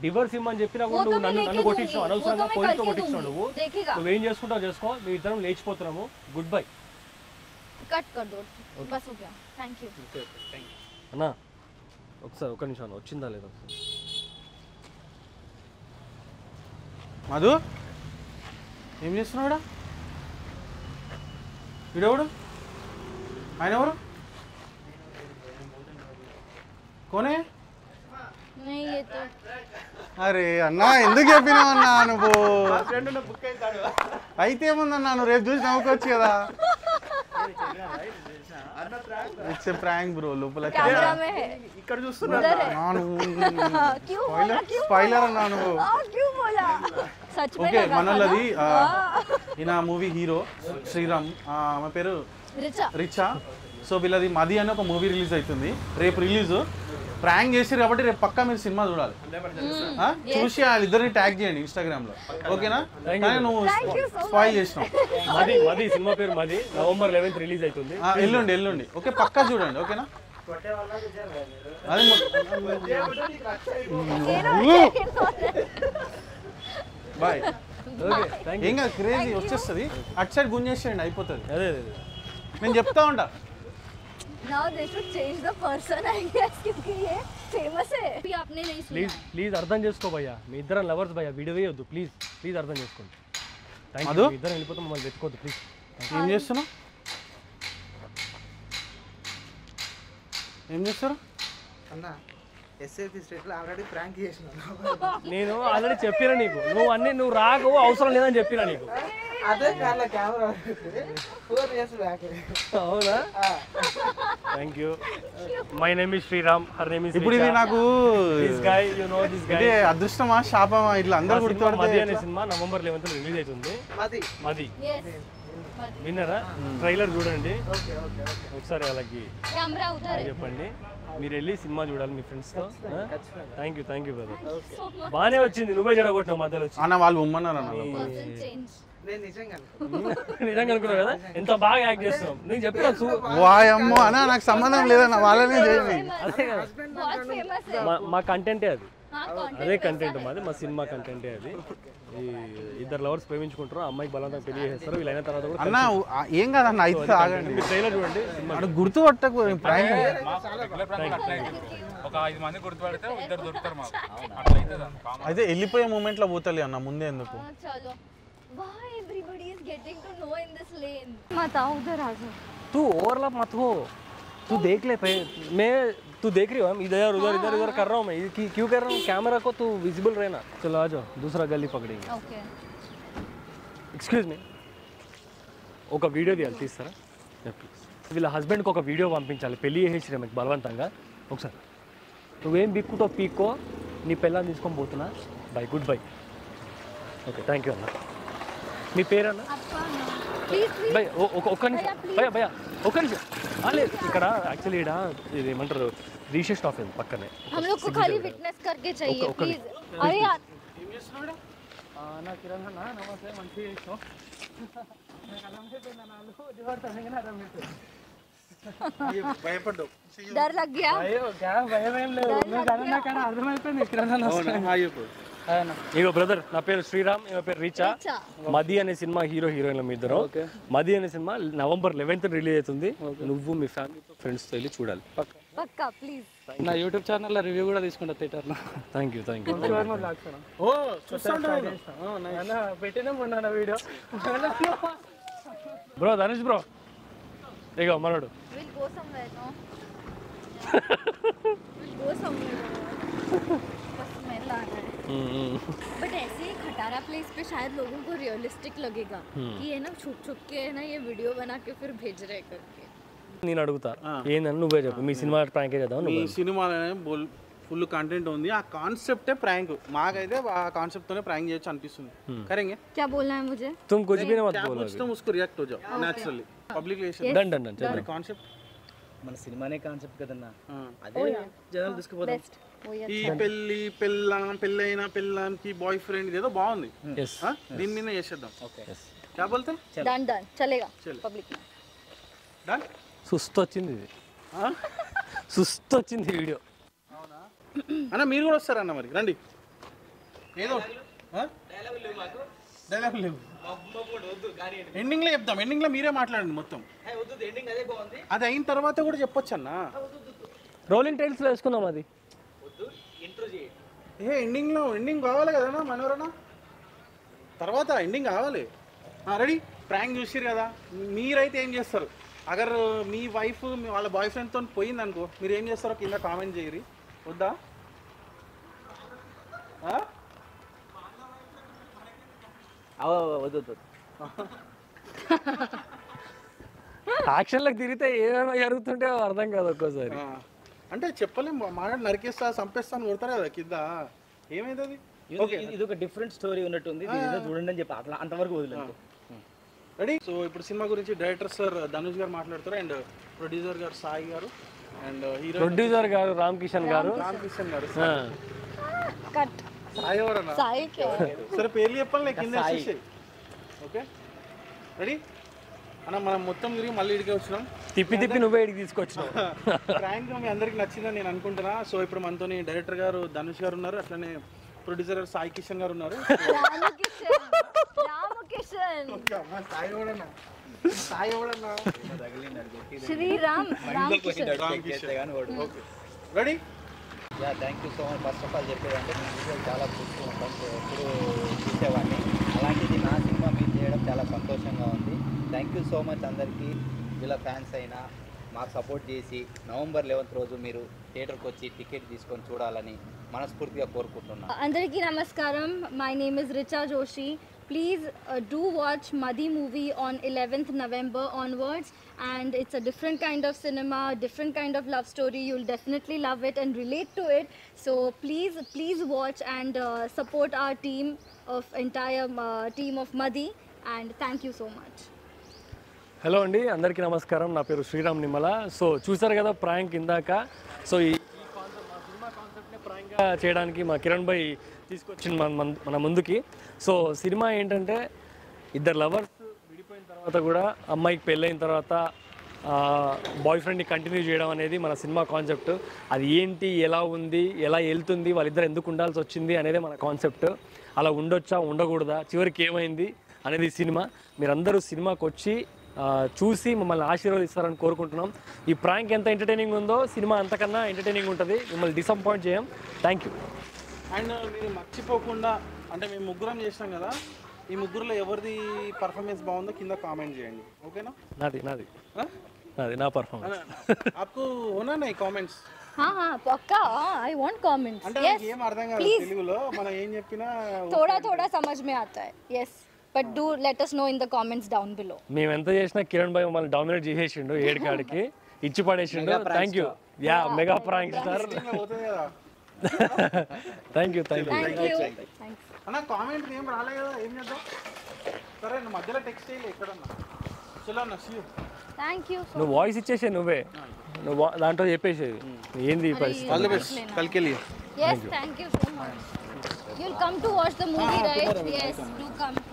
Divorce ఇమ్మని చెప్పినా కూడా वो నువ్వు तो मैं నన్ను నన్ను लेके కొట్టించావు दूंगी, वो అనవసరంగా तो मैं పోలీసుతో करके కొట్టించావు दूंगी। నువ్వు देखेगा నువ్వేం చేసుకుంటావు చేసుకో మీ ఇద్దరం లేచిపోతున్నాము గుడ్ బై कट कर दो बस हो गया थैंक यू అన్నా ఒకసారి ఒక నిమిషం అన్న వచ్చిందా లేదా ఒకసారి మధు ఏం చేస్తున్నావుడా వీడెవడు ఆయన ఎవరు కోనే नहीं ये तो అరే అన్నా ఎందుకు చెప్పినావు అన్నా నువ్వు అయితే ఏముందన్నా నువ్వు రేపు చూసి నవ్వుకోవచ్చు కదా ఇట్స్ ఏ ప్రాంక్ బ్రో లోపల कैमरा में है ఇక్కడ చూస్తున్నా उधर है నా నువ్వు क्यों बोला क्यों స్పాయిలర్ అన్నా నువ్వు हाँ, क्यों बोला सच में ఓకే लगा था మనోళ్ళది ना? ఆ, ఈయన మూవీ హీరో శ్రీరామ్ ఆ, ఆమె పేరు रिचा రిచా సో వీళ్ళది మది అని ఒక మూవీ రిలీజ్ అవుతుంది రేపు రిలీజ్ ప్రాంక్ చేసారు కాబట్టి రేపు పక్కా మీరు సినిమా చూడాలి ఆ? చూసి వాళ్ళిద్దరిని ట్యాగ్ చేయండి ఇన్స్టాగ్రామ్ లో ఓకేనా కానీ నువ్వు స్పాయిల్ చేసినావు మది మది సినిమా పేరు మది నవంబర్ లెవెన్త్ రిలీజ్ అవుతుంది ఆ, ఎల్లుండి ఎల్లుండి ఓకే పక్కా చూడండి ఓకేనా అదే బాయ్ ఓకే థ్యాంక్ ఏం కాదు క్రేజీ వచ్చేస్తుంది అటు సైడ్ గుంజేసేయండి అయిపోతుంది అదే అదే అదే. నేను చెప్తా ఉంటా Now they should change the person, I guess, क्योंकि ये famous है. अभी आपने नहीं सुना ప్లీజ్ ప్లీజ్ అర్థం చేసుకో భయ్యా మీ ఇద్దరం లవర్స్ భయ్యా విడవేయొద్దు ప్లీజ్ ప్లీజ్ అర్థం చేసుకోండి థ్యాంక్ మధు? యూ మీ ఇద్దరం వెళ్ళిపోతాం మమ్మల్ని వెతుకోవద్దు ప్లీజ్ ఏం చేస్తున్నావు ఏం చేస్తారు అన్న ఎస్ఏపి స్టేట్ లో ఆల్రెడీ ప్రాంక్ చేసినాను నేను ఆల్రెడీ చెప్పినా నీకు నువ్వు అన్ని నువ్వు రాకు అవసరం లేదని చెప్పినా నీకు అదే కార్ల కెమెరా ఫోర్ ఇయర్స్ బ్యాక్ అవునా thank you my name is Sriram her name is ఇప్పుడు ఇది నాకు this guy you know this guy అంటే అదృష్టమా శాపమా ఇట్లా అందరు మది గుర్తుపడితే అనే సినిమా నవంబర్ లెవెన్త్ రిలీజ్ అవుతుంది అది మది Yes. విన్నారా ట్రైలర్ చూడండి ఓకే ఓకే ఓకే ఒకసారి వాళ్ళకి कैमरा उधर है. చెప్పండి మీరు వెళ్ళి సినిమా చూడాలి మీ ఫ్రెండ్స్తో thank you thank you brother బాగానే వచ్చింది నువ్వే జడగొట్టినావు మధ్యలో వచ్చి అన్న వాళ్ళు ఉమ్మన్నారు అన్న Person change. నేను నిజంగా అనుకున్నా. నిజంగా అనుకున్నావు కదా ఎంత బాగా యాక్ట్ చేస్తున్నావు నేను చెప్పిన చూ- వాయమ్మో అన్న నాకు సంబంధం లేదన్న వాళ్ళనే చేయండి అదే కదా बहुत famous है. మా మా కంటెంటే అది हाँ, content అదే కంటెంట్ మాది మా సినిమా కంటెంటే అది ఈ ఇద్దరు లవర్స్ ప్రేమించుకుంటారు ఆ అమ్మాయికి బలవంతంగా పెళ్లి చేస్తారు వీళ్ళైన తర్వాత కూడా అన్న ఆ, ఏం కాదన్న అయితే ఆగండి మీరు ట్రైలర్ చూడండి సినిమా అక్కడ గుర్తుపట్టకు ప్రాంక్ ఒక ఐదు మంది గుర్తుపడితే ఇద్దరు దొరుకుతారు మాకు అట్లా అవుతుంది అన్న అయితే వెళ్ళిపోయే మూమెంట్ లో పోతలే అన్న ముందే ఎందుకు हाँ, चलो Why everybody is getting to know in this lane? मत आओ उधर आ जाओ तू ओवरलैप मत हो तू देख ले पहले मैं तू देख रही हो हम इधर उधर इधर उधर कर रहा हूँ मैं ये क्यों- क्यों कर रहा हूँ कैमरा को तू विजिबल रहना चलो आ जाओ दूसरा गली पकड़ेंगे ओके ఎక్స్క్యూజ్ మీ ఒక వీడియో తీయాలి తీస్తారా ప్లీజ్ వీళ్ళ హస్బెండ్కి ఒక వీడియో పంపించాలి పెళ్లి చేసేసిన మీకు బలవంతంగా ఒకసారి నువ్వేం బిక్కుతో పీక్కో నీ పిల్లని తీసుకొని పోతున్నా bye goodbye okay thank you అన్న మీ పేరన్నా प्लीज प्लीज భయ్ ఓ- ఒక ఒక్క నిమిషం భయ భయ ఒక్క నిమిషం ఆ, లేదు ఇక్కడ యాక్చువల్లీ ఇక్కడ ఇది ఏమంటారు రీషే స్టాఫ్ ఉంది పక్కనే हम लोग को खाली विटनेस करके चाहिए प्लीज अरे यार నా కిరణ్ అన్న నమస్తే మంచిగా చేసినావు భయపడ్డావు डर लग गया అయ్యో గ్యా భయం ఏం లేదు నువ్వు కరోనా కాడ అర్థమైపోయింది కిరణ్ అన్న ఇగో బ్రదర్ నా పేరు శ్రీరామ్ ఈమె పేరు రీచా अच्छा మది అనే సినిమా హీరో హీరోయిన్ల మీ ఇద్దరు మది అనే సినిమా నవంబర్ లెవెన్త్ రిలీజ్ అవుతుంది నువ్వు మీ ఫ్యామిలీతో ఫ్రెండ్స్తో వెళ్ళి చూడాలి पक्का प्लीज నా యూట్యూబ్ ఛానల్లో రివ్యూ కూడా తీసుకుంటా థియేటర్లో థ్యాంక్ యూ థ్యాంక్ యూ ఓ చూస్తుంటా పెట్టినా మొన్న వీడియో బ్రో ధనుష్ బ్రో ఇగో మనోడు we'll go somewhere no we'll go somewhere बस smell आ रहा है बट ऐसे ही खटारा प्लेस पे शायद लोगों को रियलिस्टिक लगेगा कि ये ना छुप छुप के है ना ये वीडियो बना के फिर भेज रहे करके నేను అడుగుతా ఏందని నువ్వే చెప్పు మీ సినిమా ప్రాంకే చేద్దాం మీ నువ్వు సినిమాలోనే బోల్ ఫుల్ కంటెంట్ ఉంది ఆ కాన్సెప్టే ప్రాంక్ మాకైతే ఆ కాన్సెప్ట్ తోనే ప్రాంక్ చేయొచ్చు అనిపిస్తుంది కరెంగే क्या बोलना है मुझे तुम कुछ भी नहीं मत क्या बोलो कुछ तो उसको रिएक्ट हो जाओ naturally public done done done चलो కాన్సెప్ట్ మన సినిమానే కాన్సెప్ట్ కదన్నా అదే జనాలు తీసుకుపోతాం बेस्ट वो ये ఈ పెళ్లి పెళ్ళం పెళ్ళైన పెళ్ళాంకి బాయ్ ఫ్రెండ్ ఇదేదో బాగుంది ఎస్ ఆ? దీని మీద చేసేద్దాం క్యా బోల్తే डन डन चलेगा पब्लिक में డన్ సుస్తు వచ్చింది ఇది సుస్తు వచ్చింది వీడియో అన్న మీరు కూడా వస్తారన్న మరి రండి ఏదో డైలాగ్ లేవు ఎండింగ్లో చెప్తాం ఎండింగ్లో మీరే మాట్లాడండి మొత్తం అది అయిన తర్వాత కూడా చెప్పొచ్చు అన్న రోలింగ్ టైల్స్లో వేసుకుందాం అది ఏ ఎండింగ్లో ఎండింగ్ కావాలి కదన్నా మనవరన్నా తర్వాత ఎండింగ్ కావాలి రెడీ ప్రాంక్ చూసిరు కదా మీరైతే ఏం చేస్తారు అగర్ మీ వైఫ్ మీ వాళ్ళ బాయ్ ఫ్రెండ్తో పోయింది అనుకో మీరు ఏం చేస్తారో కింద కామెంట్ చేయరి వద్దా ఆ? అవ వద్దు వద్దు యాక్షన్లకు తిరిగితే ఏమేమో జరుగుతుంటే అర్థం కాదు ఒక్కోసారి ఆ. అంటే చెప్పలేం మాట నరికేస్తా చంపేస్తా అని కొడతారు కదా కింద ఏమైతుంది ఇది- ఇది- ఇది ఒక డిఫరెంట్ స్టోరీ ఉన్నట్టుంది దీని ఏదో చూడండి అని చెప్పి అట్లా అంతవరకు వదిలేదు రెడీ సో ఇప్పుడు సినిమా గురించి డైరెక్టర్ సార్ ధనుష్ గారు మాట్లాడతారు అండ్ ప్రొడ్యూసర్ గారు సాయి గారు అండ్ హీరో ప్రొడ్యూసర్ గారు రామ్ కిషన్ గారు రామ్ కిషన్ గారు ఆ, కట్ సాయి ఎవరన్నా సాయి కే సరే పేర్లు చెప్పాలి నేను కింద వేసేసేయ్. ఓకే రెడీ అన్న మనం మొత్తం తిరిగి మళ్ళీ ఇడికే వచ్చినాం తిప్పి తిప్పి నువ్వే ఇడికి తీసుకొచ్చినావు ప్రాంక్ మీ అందరికి నచ్చిందని నేను అనుకుంటున్నా సో ఇప్పుడు మనతోని డైరెక్టర్ గారు ధనుష్ గారు ఉన్నారు అట్లనే ప్రొడ్యూసర్ గారు సాయి కిషన్ గారు ఉన్నారు రామకిషన్ రామకిషన్ సాయి ఎవడన్నా సాయి ఎవడన్నా Sriram Ramakishan okay ready yeah thank you so much first of all చెప్పేదంటే మీ వీడియో చాలా చూస్తూ ఉంటాం సో ఎప్పుడు చూసేవాడిని అలాంటిది నా సినిమా మీరు చేయడం చాలా సంతోషంగా ఉంది థ్యాంక్ యూ సో మచ్ అందరికీ వీళ్ళ ఫ్యాన్స్ అయినా మాకు సపోర్ట్ చేసి నవంబర్ లెవెన్త్ రోజు మీరు థియేటర్కి వచ్చి టికెట్ తీసుకొని చూడాలని మనస్ఫూర్తిగా కోరుకుంటున్నాను అందరికీ నమస్కారం my name is Richa Joshi please do watch Madhi movie on 11th November onwards and it's a different kind of cinema different kind of love story you'll definitely love it and relate to it so please please watch and uh, support our team of entire uh, team of madi and thank you so much hello అండి అందరికీ నమస్కారం నా పేరు Sriram Nimmala so చూసారు కదా prank ఇందాక so ఈ ఈ కాన్సెప్ట్ మా సినిమా కాన్సెప్ట్ని ప్రాంక్గా చేయడానికి మా కిరణ్ భాయ్ తీసుకొచ్చింది మన మన- మన ముందుకి సో సినిమా ఏంటంటే ఇద్దరు లవర్స్ విడిపోయిన తర్వాత కూడా అమ్మాయికి పెళ్ళైన తర్వాత బాయ్ ఫ్రెండ్ని కంటిన్యూ చేయడం అనేది మన సినిమా కాన్సెప్ట్ అది ఏంటి ఎలా ఉంది ఎలా వెళ్తుంది వాళ్ళిద్దరు ఎందుకు ఉండాల్సి వచ్చింది అనేది మన కాన్సెప్ట్ అలా ఉండొచ్చా ఉండకూడదా చివరికి ఏమైంది అనేది సినిమా మీరందరూ సినిమాకి వచ్చి ఆ, చూసి మమ్మల్ని ఆశీర్వదిస్తారని కోరుకుంటున్నాం ఈ ప్రాంక్ ఎంత ఎంటర్టైనింగ్ ఉందో సినిమా అంతకన్నా ఎంటర్టైనింగ్ ఉంటుంది మిమ్మల్ని డిసప్పాయింట్ చేయం థ్యాంక్ యూ అండ్ మీరు మర్చిపోకుండా అంటే మేము ముగ్గురం చేసినాం కదా ఈ ముగ్గురులో ఎవరిది పర్ఫార్మెన్స్ బాగుందో కింద కామెంట్ చేయండి ఓకేనా నాది నాది ఆ? నాది నా పర్ఫార్మెన్స్ ఆప్కు హోనా నై కామెంట్స్ हाँ हाँ पक्का आई वांट कमेंट्स అంటే yes నాకు ఏం అర్థం కాదు please. తెలుగులో మనం ఏం చెప్పినా थोड़ा थोड़ा समझ में आता है yes but do let us know in the comments down below మేము ఎంత చేసినా కిరణ్ భాయ్ మమ్మల్ని డామినేట్ చేసేసిండు ఏడు కాడికి ఇచ్చి పడేసిండు thank you yeah mega prank star ఇంకా పోతుంది కదా thank you thank you thank you thanks అన్న కామెంట్ ఏం రాలే కదా ఏం చేద్దాం సరే నువ్వు మధ్యలో టెక్స్ట్ చేయలే ఎక్కడన్నా చలో అన్న సీ thank you so నువ్వు వాయిస్ ఇచ్చేసే నువ్వే నువ్వు వా- దాంట్లో చెప్పేసేది ఏంది ఈ పరిస్థితి ఆల్ ది బెస్ట్ కలికి yes thank you so much you'll come to watch the movie right yes do come